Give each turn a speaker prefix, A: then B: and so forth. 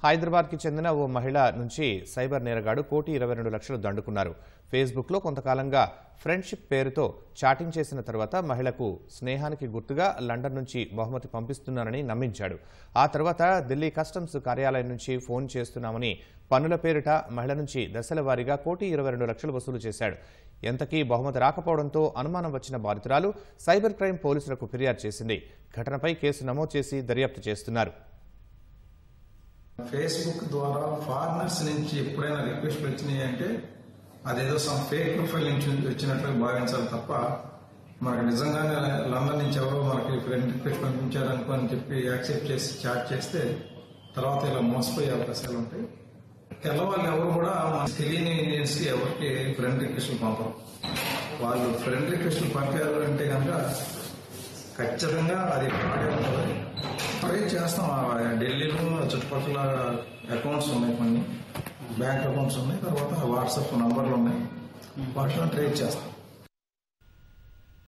A: హైదరాబాద్కి చెందిన ఓ మహిళ నుంచి సైబర్ నేరగాడు కోటి ఇరవై రెండు లక్షలు దండుకున్నారు ఫేస్బుక్లో కొంతకాలంగా ఫ్రెండ్షిప్ పేరుతో చాటింగ్ చేసిన తర్వాత మహిళకు స్నేహానికి గుర్తుగా లండన్ నుంచి బహుమతి పంపిస్తున్నానని నమ్మించాడు ఆ తర్వాత ఢిల్లీ కస్టమ్స్ కార్యాలయం నుంచి ఫోన్ చేస్తున్నామని పన్నుల పేరిట మహిళ నుంచి దశల వారీగా కోటి ఇరవై రెండు లక్షలు వసూలు చేశాడు ఎంతకీ బహుమతి రాకపోవడంతో అనుమానం వచ్చిన బాధితురాలు సైబర్ క్రైమ్ పోలీసులకు ఫిర్యాదు చేసింది ఘటనపై కేసు నమోదు చేసి దర్యాప్తు చేస్తున్నారు
B: ఫేస్బుక్ ద్వారా ఫారినర్స్ నుంచి ఎప్పుడైనా రిక్వెస్ట్ వచ్చినాయి అంటే అదేదో సమ్ ఫేక్ ప్రొఫైల్ నుంచి వచ్చినట్లుగా భావించాలి తప్ప మనకు నిజంగానే లండన్ నుంచి ఎవరో మనకి ఫ్రెండ్ రిక్వెస్ట్ పంపించారనుకో అని చెప్పి యాక్సెప్ట్ చేసి చాట్ చేస్తే తర్వాత ఇలా మోసపోయే అవకాశాలు ఉంటాయి తెల్లవాళ్ళు ఎవరు కూడా మనకు తెలియని ఇండియన్స్ కి ఎవరికి ఫ్రెండ్ రిక్వెస్ట్లు పంపరు వాళ్ళు ఫ్రెండ్ రిక్వెస్ట్లు పంపారు అంటే కనుక ఖచ్చితంగా అది ఫ్రాడే ఉంటుంది ట్రై చేస్తాం ఆ ఢిల్లీలో చుట్టుపక్కల అకౌంట్స్ ఉన్నాయి కొన్ని బ్యాంక్ అకౌంట్స్ ఉన్నాయి తర్వాత వాట్సాప్ నంబర్లు ఉన్నాయి వాటిలో ట్రేస్ చేస్తాం